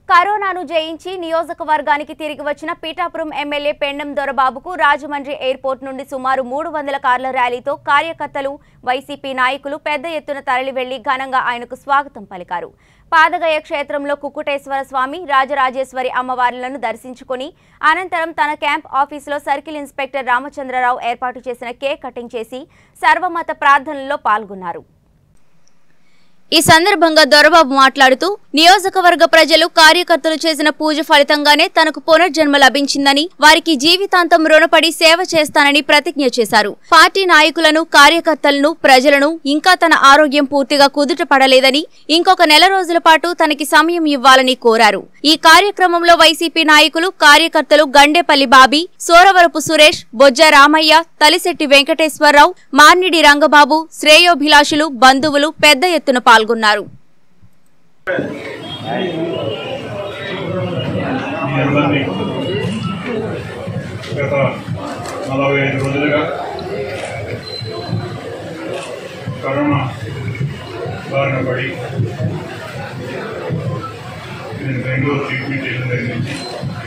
కరోనాను జయించి నియోజకవర్గానికి తిరిగి వచ్చిన పీఠాపురం ఎమ్మెల్యే పెండం దొరబాబుకు రాజమండ్రి ఎయిర్పోర్ట్ నుండి సుమారు మూడు వందల కార్ల ర్యాలీతో కార్యకర్తలు వైసీపీ నాయకులు పెద్ద ఎత్తున తరలి వెళ్లి ఘనంగా ఆయనకు స్వాగతం పలికారు పాదగయ క్షేత్రంలో కుక్కుటేశ్వర స్వామి రాజరాజేశ్వరి అమ్మవార్లను దర్శించుకుని అనంతరం తన క్యాంప్ ఆఫీసులో సర్కిల్ ఇన్స్పెక్టర్ రామచంద్రరావు ఏర్పాటు చేసిన కేక్ కటింగ్ చేసి సర్వమత ప్రార్థనలో పాల్గొన్నారు ఈ సందర్భంగా దొరబాబు మాట్లాడుతూ నియోజకవర్గ ప్రజలు కార్యకర్తలు చేసిన పూజ ఫలితంగానే తనకు పునర్జన్మ లభించిందని వారికి జీవితాంతం రుణపడి సేవ చేస్తానని ప్రతిజ్ఞ చేశారు పార్టీ నాయకులను కార్యకర్తలను ప్రజలను ఇంకా తన ఆరోగ్యం పూర్తిగా కుదుట పడలేదని ఇంకొక నెల రోజుల పాటు తనకి సమయం ఇవ్వాలని కోరారు ఈ కార్యక్రమంలో వైసీపీ నాయకులు కార్యకర్తలు గండేపల్లి బాబీ సోరవరపు సురేష్ బొజ్జ రామయ్య తలిశెట్టి వెంకటేశ్వరరావు మార్నిడి రంగబాబు శ్రేయోభిలాషులు బంధువులు పెద్ద ఎత్తున పాల్గొన్నారు మీ అందరినీ గత నలభై ఐదు రోజులుగా కరోనా బారిన పడి నేను బెంగళూరు ట్రీట్మెంట్ చేయడం జరిగింది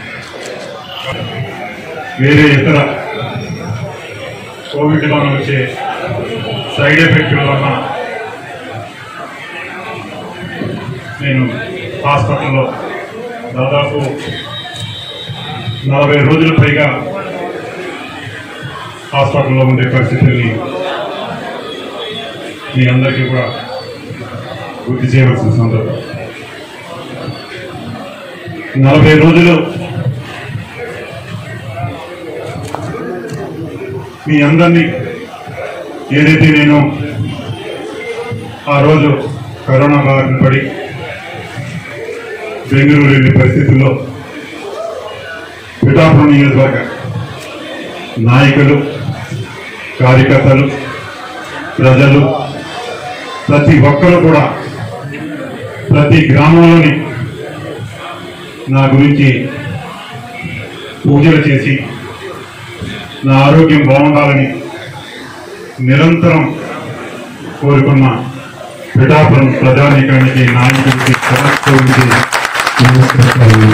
వేరే ఇతర కోవిడ్ వలన వచ్చే సైడ్ ఎఫెక్ట్ వలన నేను హాస్పిటల్లో దాదాపు నలభై రోజుల పైగా హాస్పిటల్లో ఉండే పరిస్థితుల్ని మీ అందరికీ కూడా గుర్తు చేయవలసిన సందర్భం నలభై రోజులు మీ అందరినీ ఏదైతే నేను ఆ రోజు కరోనా బారిన పడి బెంగళూరు వెళ్ళే పరిస్థితుల్లో పిఠాపురం నియోజకవర్గ నాయకులు కార్యకర్తలు ప్రజలు ప్రతి ఒక్కరు కూడా ప్రతి గ్రామంలోని నా గురించి పూజలు చేసి నా ఆరోగ్యం బాగుండాలని నిరంతరం కోరుకున్న పిఠాపురం ప్రజానీకానికి నాయకుడికి సమస్య నమస్కారాలు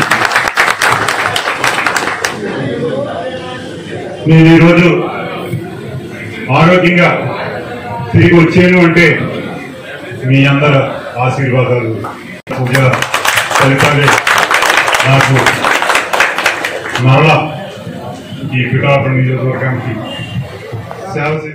నేను ఈరోజు ఆరోగ్యంగా తిరిగి వచ్చాను అంటే మీ అందరి ఆశీర్వాదాలు పూజ ఫలితాలే నాకు మరలా ఈ పిఠాపురం నియోజకవర్గానికి సేవ చే-